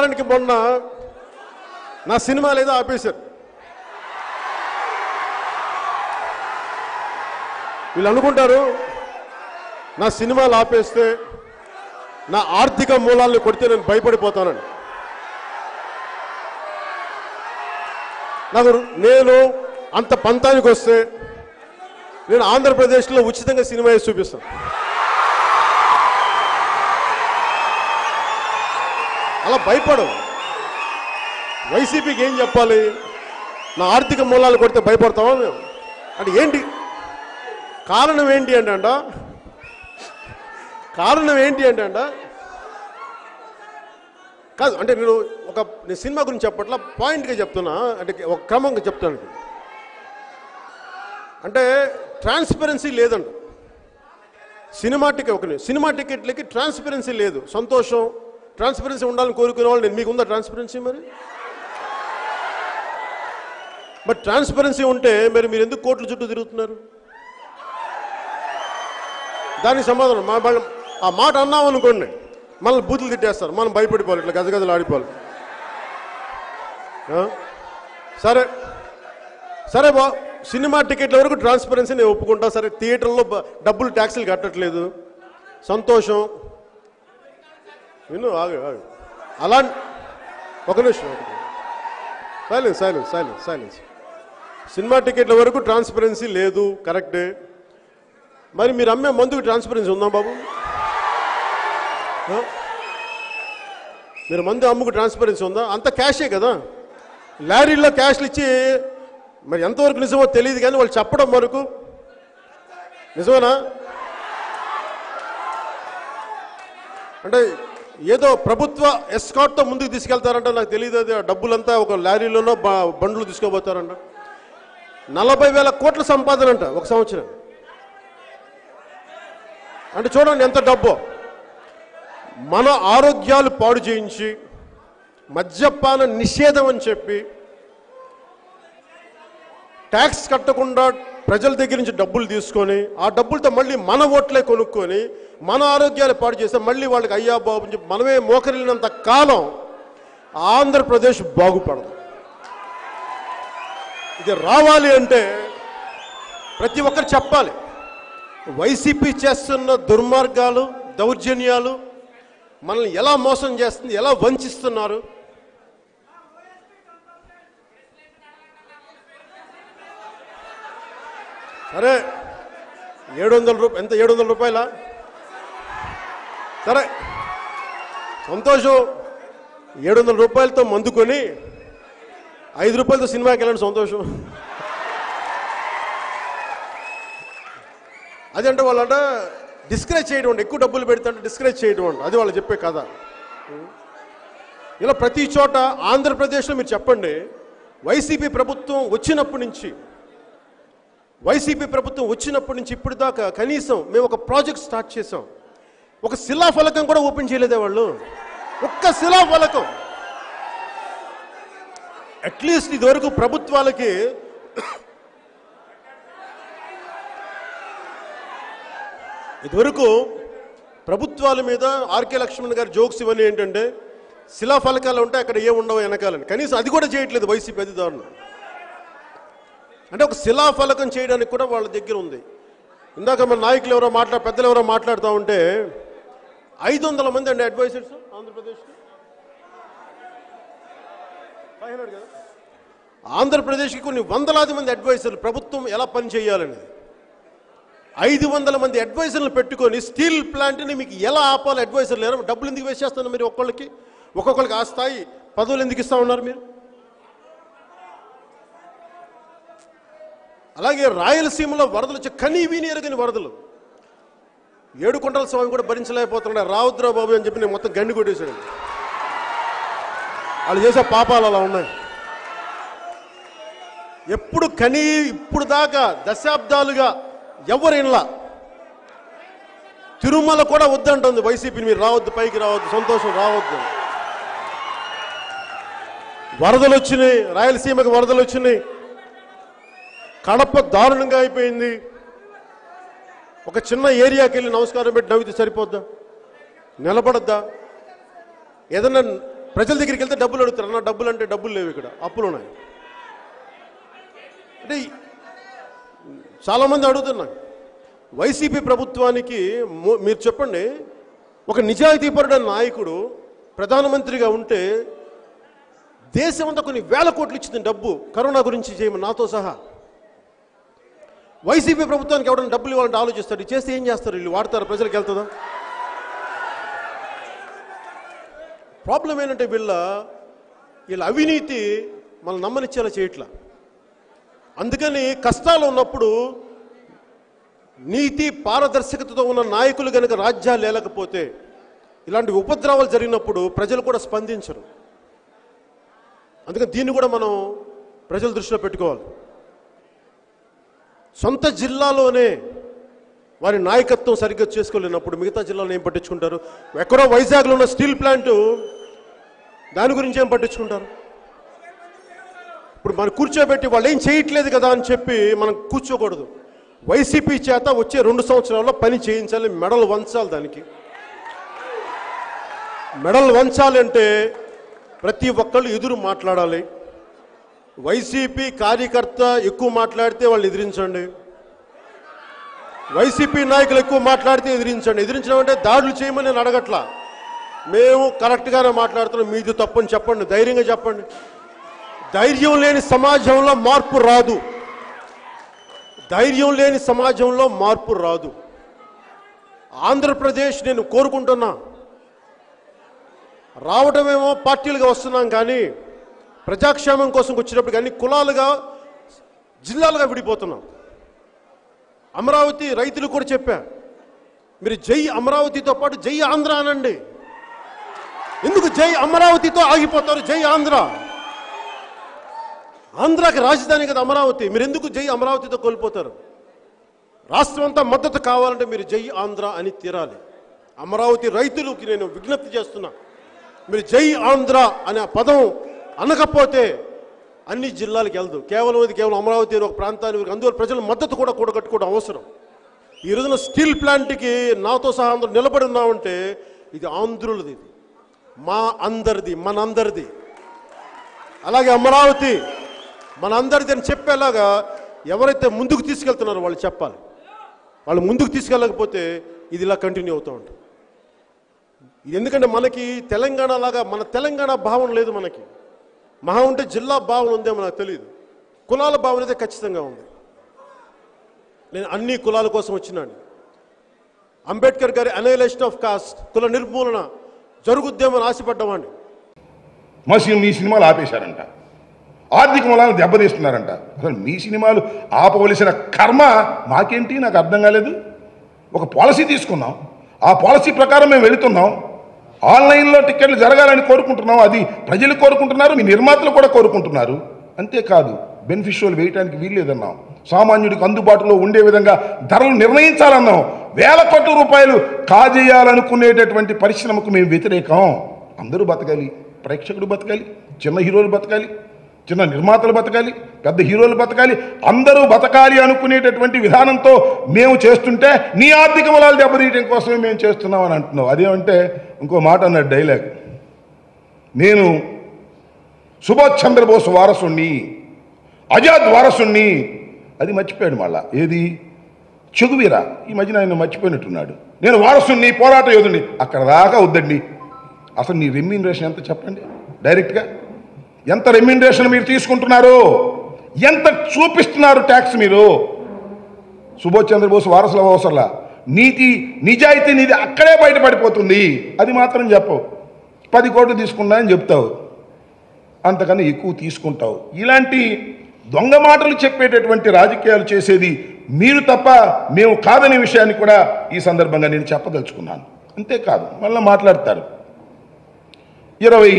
ఉదాహరణకి మొన్న నా సినిమాలు ఏదో ఆపేశారు వీళ్ళు అనుకుంటారు నా సినిమాలు ఆపేస్తే నా ఆర్థిక మూలాలను కొడితే నేను భయపడిపోతానని నాకు నేను అంత పంతానికి వస్తే నేను ఆంధ్రప్రదేశ్లో ఉచితంగా సినిమా వేసి చూపిస్తాను అలా భయపడవు వైసీపీకి ఏం చెప్పాలి నా ఆర్థిక మూలాలు కొడితే భయపడతామా మేము అంటే ఏంటి కారణం ఏంటి అంటే అంట కారణం ఏంటి అంటే అంట కాదు అంటే నేను ఒక నేను సినిమా గురించి చెప్పట్లా పాయింట్గా చెప్తున్నా అంటే ఒక క్రమంగా చెప్తాను అంటే ట్రాన్స్పరెన్సీ లేదంట సినిమా టికెట్ ఒక సినిమా టికెట్లకి ట్రాన్స్పరెన్సీ లేదు సంతోషం ట్రాన్స్పరెన్సీ ఉండాలని కోరుకునే వాళ్ళు నేను మీకు ఉందా ట్రాన్స్పరెన్సీ మరి బట్ ట్రాన్స్పరెన్సీ ఉంటే మరి మీరు ఎందుకు కోట్ల చుట్టూ తిరుగుతున్నారు దానికి సమాధానం మా వాళ్ళ- ఆ మాట అన్నాం అనుకోండి మనల్ని బూతులు తిట్టేస్తారు మనం భయపడిపోవాలి ఇట్లా గజగజలు ఆడిపోవాలి ఆ? సరే సరే బా సినిమా టికెట్ల వరకు ట్రాన్స్పరెన్సీ నేను ఒప్పుకుంటా సరే థియేటర్లో బ- డబ్బులు ట్యాక్సీలు కట్టట్లేదు సంతోషం విను ఆగు ఆగు అలా ఒక నిమిషం silence silence silence silence cinema టికెట్ల వరకు ట్రాన్స్పరెన్సీ లేదు కరెక్టే మరి మీరు అమ్మే మందుకు ట్రాన్స్పరెన్సీ ఉందా బాబు ఆ? మీరు మందు అమ్ముకు ట్రాన్స్పరెన్సీ ఉందా అంత క్యాషే కదా లారీల్లో క్యాష్లు ఇచ్చి మరి ఎంతవరకు నిజమో తెలియదు కానీ వాళ్ళు చెప్పడం వరకు నిజమేనా అంటే ఏదో ప్రభుత్వ ఎస్కాట్తో ముందుకు తీసుకెళ్తారంట నాకు తెలియదు అది ఆ డబ్బులంతా ఒక లారీలోనో బ- బండ్లు తీసుకోబోతారంట నలభై వేల కోట్ల సంపాదన అంట ఒక సంవత్సరం అంటే చూడండి ఎంత డబ్బు మన ఆరోగ్యాలు పాడు చేయించి మద్యపాన నిషేధం అని చెప్పి ట్యాక్స్ కట్టకుండా ప్రజల దగ్గర నుంచి డబ్బులు తీసుకొని ఆ డబ్బులతో మళ్ళీ మన ఓట్లే కొనుక్కొని మన ఆరోగ్యాలు పాడు చేస్తే మళ్ళీ వాళ్ళకి అయ్యా బాబు అని చెప్పి మనమే మోకరిల్లినంత కాలం ఆంధ్రప్రదేశ్ బాగుపడదు ఇది రావాలి అంటే ప్రతి ఒక్కరు చెప్పాలి వైసీపీ చేస్తున్న దుర్మార్గాలు దౌర్జన్యాలు మనల్ని ఎలా మోసం చేస్తుంది ఎలా వంచిస్తున్నారు సరే ఏడు వందల రూపాయలు ఎంత ఏడు వందల రూపాయల సరే సంతోషం ఏడు వందల రూపాయలతో మందుకొని ఐదు రూపాయలతో సినిమాకి వెళ్ళండి సంతోషం అదంటే వాళ్ళంట డిస్కరేజ్ చేయడం అంట ఎక్కువ డబ్బులు పెడితే డిస్కరేజ్ చేయడం అంట అది వాళ్ళు చెప్పే కథ ఇలా ప్రతి చోట ఆంధ్రప్రదేశ్లో మీరు చెప్పండి వైసీపీ ప్రభుత్వం వచ్చినప్పటి నుంచి వైసీపీ ప్రభుత్వం వచ్చినప్పటి నుంచి ఇప్పుడు దాకా కనీసం మేము ఒక ప్రాజెక్ట్ స్టార్ట్ చేసాం ఒక శిలాఫలకం కూడా ఓపెన్ చేయలేదే వాళ్ళు ఒక్క శిలాఫలకం అట్లీస్ట్ ఇదివరకు ప్రభుత్వాలకి ఇదివరకు ప్రభుత్వాల మీద ఆర్కే లక్ష్మణ్ గారి జోక్స్ ఇవన్నీ ఏంటంటే శిలాఫలకాలు ఉంటే అక్కడ ఏ ఉండవు వెనకాలని కనీసం అది కూడా చేయట్లేదు వైసీపీ అధికారులు అంటే ఒక శిలాఫలకం చేయడానికి కూడా వాళ్ళ దగ్గర ఉంది ఇందాక మన నాయకులు ఎవరో మాట్లా పెద్దలు ఎవరో మాట్లాడుతూ ఉంటే ఐదు వందల మంది అండి అడ్వైజర్స్ ఆంధ్రప్రదేశ్లో ఫైవ్ హండ్రెడ్ కదా ఆంధ్రప్రదేశ్కి కొన్ని వందలాది మంది అడ్వైజర్లు ప్రభుత్వం ఎలా పని చేయాలనేది ఐదు వందల మంది అడ్వైజర్లు పెట్టుకొని స్టీల్ ప్లాంట్ని మీకు ఎలా ఆపాలి అడ్వైజర్ లేరు డబ్బులు ఎందుకు వేస్ట్ చేస్తున్నారు మీరు ఒక్కొక్కరికి ఒక్కొక్కరికి ఆ స్థాయి పదవులు ఎందుకు ఇస్తా ఉన్నారు మీరు అలాగే రాయలసీమలో వరదలు వచ్చి కనీ విని ఎరగని వరదలు ఏడుకొండల స్వామి కూడా భరించలేకపోతున్నాడు రావుద్రా బాబు అని చెప్పి నేను మొత్తం గండి కొట్టేశాడు వాళ్ళు చేసే పాపాలు అలా ఉన్నాయి ఎప్పుడు కనీ ఇప్పుడు దాకా దశాబ్దాలుగా ఎవరిలా తిరుమల కూడా వద్దంటుంది వైసీపీని మీరు రావద్దు పైకి రావద్దు సంతోషం రావద్దు వరదలు వచ్చినాయి రాయలసీమకి వరదలు వచ్చినాయి కడప దారుణంగా అయిపోయింది ఒక చిన్న ఏరియాకి వెళ్ళి నమస్కారం పెట్టి నవ్వితే సరిపోద్దా నిలబడద్దా ఏదన్నా ప్రజల దగ్గరికి వెళ్తే డబ్బులు అడుగుతారు అన్న డబ్బులు అంటే డబ్బులు లేవు ఇక్కడ అప్పులు ఉన్నాయి అంటే ఈ- చాలామంది అడుగుతున్నారు వైసీపీ ప్రభుత్వానికి మో- మీరు చెప్పండి ఒక నిజాయితీపరుడైన నాయకుడు ప్రధానమంత్రిగా ఉంటే దేశమంతా కొన్ని వేల కోట్లు ఇచ్చింది డబ్బు కరోనా గురించి చేయమని నాతో సహా వైసీపీ ప్రభుత్వానికి ఎవరైనా డబ్బులు ఇవ్వాలంటే ఆలోచిస్తాడు ఇది చేస్తే ఏం చేస్తారు వీళ్ళు వాడతారు ప్రజలకు వెళ్తుందా ప్రాబ్లం ఏంటంటే వీళ్ళ వీళ్ళ అవినీతి మనం నమ్మనిచ్చేలా చేయట్లా అందుకని కష్టాలు ఉన్నప్పుడు నీతి పారదర్శకతతో ఉన్న నాయకులు కనుక రాజ్యాలు లేకపోతే ఇలాంటి ఉపద్రవాలు జరిగినప్పుడు ప్రజలు కూడా స్పందించరు అందుకని దీన్ని కూడా మనం ప్రజల దృష్టిలో పెట్టుకోవాలి సొంత జిల్లాలోనే వారి నాయకత్వం సరిగ్గా చేసుకోలేనప్పుడు మిగతా జిల్లాలో ఏం పట్టించుకుంటారు ఎక్కడో వైజాగ్లో ఉన్న స్టీల్ ప్లాంట్ దాని గురించి ఏం పట్టించుకుంటారు ఇప్పుడు మనం కూర్చోబెట్టి వాళ్ళు ఏం చేయట్లేదు కదా అని చెప్పి మనం కూర్చోకూడదు వైసీపీ చేత వచ్చే రెండు సంవత్సరాల్లో పని చేయించాలి మెడలు వంచాలి దానికి మెడలు వంచాలి అంటే ప్రతి ఒక్కళ్ళు ఎదురు మాట్లాడాలి వైసీపీ కార్యకర్త ఎక్కువ మాట్లాడితే వాళ్ళు ఎదిరించండి వైసీపీ నాయకులు ఎక్కువ మాట్లాడితే ఎదిరించండి ఎదిరించడం అంటే దాడులు చేయమని నేను అడగట్లా మేము కరెక్ట్గానే మాట్లాడుతున్నాం మీది తప్పని చెప్పండి ధైర్యంగా చెప్పండి ధైర్యం లేని సమాజంలో మార్పు రాదు ధైర్యం లేని సమాజంలో మార్పు రాదు ఆంధ్రప్రదేశ్ నేను కోరుకుంటున్నా రావటమేమో పార్టీలుగా వస్తున్నాం కానీ ప్రజాక్షేమం కోసం వచ్చినప్పుడు కానీ కులాలుగా జిల్లాలుగా విడిపోతున్నాం అమరావతి రైతులు కూడా చెప్పా మీరు జై అమరావతితో పాటు జై ఆంధ్ర అనండి ఎందుకు జై అమరావతితో ఆగిపోతారు జై ఆంధ్ర ఆంధ్రాకి రాజధాని కదా అమరావతి మీరు ఎందుకు జై అమరావతితో కోల్పోతారు రాష్ట్రం అంతా మద్దతు కావాలంటే మీరు జై ఆంధ్ర అని తీరాలి అమరావతి రైతులకి నేను విజ్ఞప్తి చేస్తున్నా మీరు జై ఆంధ్ర అనే ఆ పదం అనకపోతే అన్ని జిల్లాలకు వెళ్దు కేవలం ఇది కేవలం అమరావతి అనే ఒక ప్రాంతానికి అందువల్ల ప్రజల మద్దతు కూడా కూడగట్టుకోవడం అవసరం ఈ రోజున స్టీల్ ప్లాంట్కి నాతో సహా అందరూ నిలబడి ఉన్నామంటే ఇది ఆంధ్రులది ఇది మా అందరిది మనందరిది అలాగే అమరావతి మనందరిది అని చెప్పేలాగా ఎవరైతే ముందుకు తీసుకెళ్తున్నారో వాళ్ళు చెప్పాలి వాళ్ళు ముందుకు తీసుకెళ్ళకపోతే ఇది ఇలా కంటిన్యూ అవుతూ ఉంటుంది ఇది ఎందుకంటే మనకి తెలంగాణ లాగా మన తెలంగాణ భావన లేదు మనకి మహా ఉంటే జిల్లా భావన ఉందేమో నాకు తెలియదు కులాల భావన అయితే ఖచ్చితంగా ఉంది నేను అన్ని కులాల కోసం వచ్చినాను అంబేద్కర్ గారి అనైలేషన్ ఆఫ్ కాస్ట్ కుల నిర్మూలన జరుగుద్దేమని ఆశపడ్డవాడిని మా సినిమా మీ సినిమాలు ఆపేశారంట ఆర్థిక మూలాలను దెబ్బతీస్తున్నారంట అసలు మీ సినిమాలు ఆపవలసిన కర్మ మాకేంటి నాకు అర్థం కాలేదు ఒక పాలసీ తీసుకున్నాం ఆ పాలసీ ప్రకారం మేము వెళుతున్నాం ఆన్లైన్లో టికెట్లు జరగాలని కోరుకుంటున్నాం అది ప్రజలు కోరుకుంటున్నారు మీ నిర్మాతలు కూడా కోరుకుంటున్నారు అంతేకాదు బెనిఫిషియల్ వేయడానికి వీల్లేదన్నాం సామాన్యుడికి అందుబాటులో ఉండే విధంగా ధరలు నిర్ణయించాలన్నాం వేల కోట్ల రూపాయలు కాజేయాలనుకునేటటువంటి పరిశ్రమకు మేము వ్యతిరేకం అందరూ బతకాలి ప్రేక్షకుడు బతకాలి చిన్న హీరోలు బతకాలి చిన్న నిర్మాతలు బతకాలి పెద్ద హీరోలు బతకాలి అందరూ బతకాలి అనుకునేటటువంటి విధానంతో మేము చేస్తుంటే నీ ఆర్థిక మూలాలు దెబ్బతీయడం కోసమే మేము చేస్తున్నాం అని అంటున్నావు అదేమంటే ఇంకో మాట అన్నాడు డైలాగ్ నేను సుభాష్ చంద్రబోస్ వారసుణ్ణి ఆజాద్ వారసుణ్ణి అది మర్చిపోయాడు మళ్ళా ఏది చెగువీరా ఈ మధ్యన ఆయన మర్చిపోయినట్టున్నాడు నేను వారసుణ్ణి పోరాట యోధుణ్ణి అక్కడ దాకా వద్దండి అసలు నీ రెమ్యూనరేషన్ ఎంత చెప్పండి డైరెక్ట్గా ఎంత రెమ్యూనరేషన్ మీరు తీసుకుంటున్నారు ఎంత చూపిస్తున్నారు ట్యాక్స్ మీరు సుభాష్ చంద్రబోస్ వారసుల అవసరంలా నీతి నిజాయితీ నీది అక్కడే బయటపడిపోతుంది అది మాత్రం చెప్పవు పది కోట్లు తీసుకున్నా అని చెప్తావు అంతకన్నా ఎక్కువ తీసుకుంటావు ఇలాంటి దొంగ మాటలు చెప్పేటటువంటి రాజకీయాలు చేసేది మీరు తప్ప మేము కాదనే విషయాన్ని కూడా ఈ సందర్భంగా నేను చెప్పదలుచుకున్నాను అంతేకాదు మళ్ళీ మాట్లాడతారు ఇరవై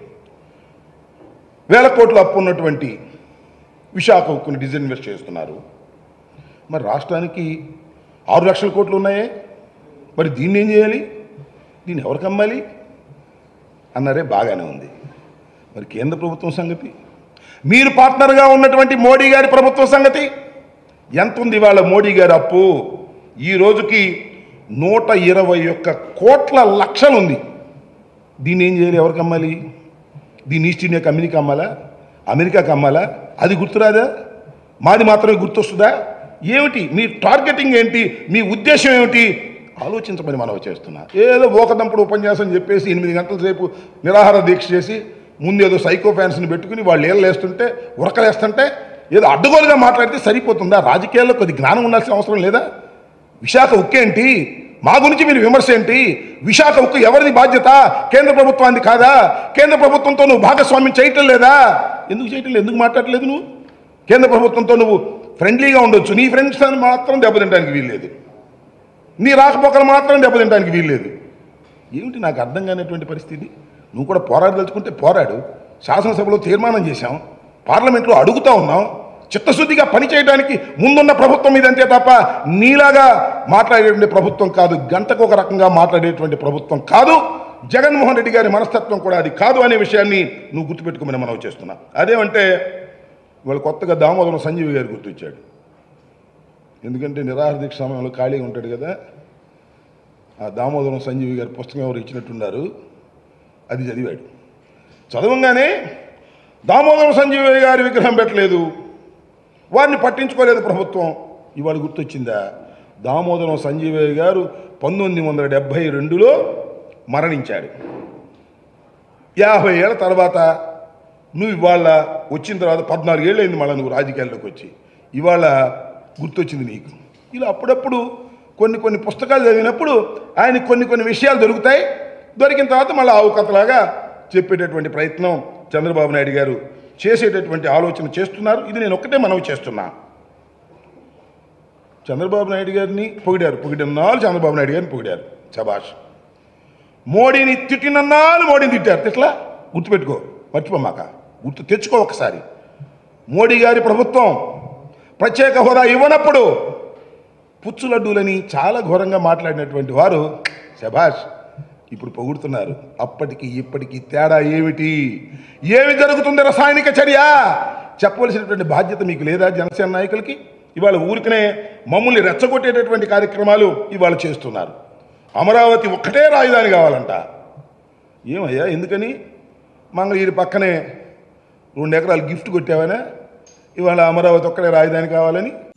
వేల కోట్ల అప్పు ఉన్నటువంటి విశాఖ ఉక్కుని డిజిన్వెస్ట్ చేస్తున్నారు మరి రాష్ట్రానికి ఆరు లక్షల కోట్లు ఉన్నాయే మరి దీన్ని ఏం చేయాలి దీన్ని ఎవరికి అమ్మాలి అన్నారే బాగానే ఉంది మరి కేంద్ర ప్రభుత్వం సంగతి మీరు పార్ట్నర్గా ఉన్నటువంటి మోడీ గారి ప్రభుత్వం సంగతి ఎంత ఉంది వాళ్ళ మోడీ గారి అప్పు ఈ రోజుకి నూట ఇరవై ఒక్క కోట్ల లక్షలు ఉంది దీన్ని ఏం చేయాలి ఎవరికి అమ్మాలి దీన్ని ఈస్ట్ ఇండియాకి అమెరికా అమ్మాలా అమెరికాకి అమ్మాలా అది గుర్తురాదా మాది మాత్రమే గుర్తొస్తుందా ఏమిటి మీ టార్గెటింగ్ ఏంటి మీ ఉద్దేశం ఏమిటి ఆలోచించమని మనం చేస్తున్నా ఏదో ఓకదంపుడు ఉపన్యాసం చెప్పేసి ఎనిమిది గంటల సేపు నిరాహార దీక్ష చేసి ముందేదో సైకో ఫ్యాన్స్ని పెట్టుకుని వాళ్ళు ఏళ్ళు వేస్తుంటే ఉరకలేస్తుంటే ఏదో అడ్డగోలుగా మాట్లాడితే సరిపోతుందా రాజకీయాల్లో కొద్ది జ్ఞానం ఉండాల్సిన అవసరం లేదా విశాఖ ఉక్కేంటి మా గురించి మీరు విమర్శ ఏంటి విశాఖ ఉక్కు ఎవరిది బాధ్యత కేంద్ర ప్రభుత్వాన్ని కాదా కేంద్ర ప్రభుత్వంతో నువ్వు భాగస్వామ్యం చేయటం లేదా ఎందుకు చేయటం లేదు ఎందుకు మాట్లాడలేదు నువ్వు కేంద్ర ప్రభుత్వంతో నువ్వు ఫ్రెండ్లీగా ఉండొచ్చు నీ ఫ్రెండ్స్ అని మాత్రం దెబ్బతింటానికి వీల్లేదు నీ రాకపోకలు మాత్రం దెబ్బతింటానికి వీల్లేదు ఏమిటి నాకు అర్థం కానిటువంటి పరిస్థితి నువ్వు కూడా పోరాడదలుచుకుంటే పోరాడు శాసనసభలో తీర్మానం చేశాం పార్లమెంట్లో అడుగుతా ఉన్నాం చిత్తశుద్ధిగా పనిచేయడానికి ముందున్న ప్రభుత్వం ఇదంతే తప్ప నీలాగా మాట్లాడేటువంటి ప్రభుత్వం కాదు గంటకు ఒక రకంగా మాట్లాడేటువంటి ప్రభుత్వం కాదు జగన్మోహన్ రెడ్డి గారి మనస్తత్వం కూడా అది కాదు అనే విషయాన్ని నువ్వు గుర్తుపెట్టుకోమని మనం చేస్తున్నా అదేమంటే వాళ్ళు కొత్తగా దామోదరం సంజీవి గారు గుర్తొచ్చాడు ఎందుకంటే నిరాహార దీక్ష సమయంలో ఖాళీగా ఉంటాడు కదా ఆ దామోదరం సంజీవి గారి పుస్తకం ఎవరు ఇచ్చినట్టున్నారు అది చదివాడు చదవంగానే దామోదరం సంజీవి గారి విగ్రహం పెట్టలేదు వారిని పట్టించుకోలేదు ప్రభుత్వం ఇవాళ గుర్తొచ్చిందా దామోదరం సంజీవయ్య గారు పంతొమ్మిది వందల డెబ్భై రెండులో మరణించాడు యాభై ఏళ్ళ తర్వాత నువ్వు ఇవాళ వచ్చిన తర్వాత పద్నాలుగేళ్ళు అయింది మళ్ళీ నువ్వు రాజకీయాల్లోకి వచ్చి ఇవాళ గుర్తొచ్చింది నీకు ఇలా అప్పుడప్పుడు కొన్ని కొన్ని పుస్తకాలు చదివినప్పుడు ఆయన కొన్ని కొన్ని విషయాలు దొరుకుతాయి దొరికిన తర్వాత మళ్ళీ ఆవు కథలాగా చెప్పేటటువంటి ప్రయత్నం చంద్రబాబు నాయుడు గారు చేసేటటువంటి ఆలోచన చేస్తున్నారు ఇది నేను ఒక్కటే మనవి చేస్తున్నా చంద్రబాబు నాయుడు గారిని పొగిడారు పొగిడినాలు చంద్రబాబు నాయుడు గారిని పొగిడారు శబాష్ మోడీని తిట్టినన్నాళ్ళు మోడీని తిట్టారు తిట్లా గుర్తుపెట్టుకో మర్చిపోమాక గుర్తు తెచ్చుకో ఒకసారి మోడీ గారి ప్రభుత్వం ప్రత్యేక హోదా ఇవ్వనప్పుడు పుచ్చు లడ్డూలని చాలా ఘోరంగా మాట్లాడినటువంటి వారు శభాష్ ఇప్పుడు పొగుడుతున్నారు అప్పటికి ఇప్పటికి తేడా ఏమిటి ఏమి జరుగుతుంది రసాయనిక చర్య చెప్పవలసినటువంటి బాధ్యత మీకు లేదా జనసేన నాయకులకి ఇవాళ ఊరికనే మమ్మల్ని రెచ్చగొట్టేటటువంటి కార్యక్రమాలు ఇవాళ చేస్తున్నారు అమరావతి ఒక్కటే రాజధాని కావాలంట ఏమయ్యా ఎందుకని మంగళగిరి పక్కనే రెండు ఎకరాలు గిఫ్ట్ కొట్టావనే ఇవాళ అమరావతి ఒక్కడే రాజధాని కావాలని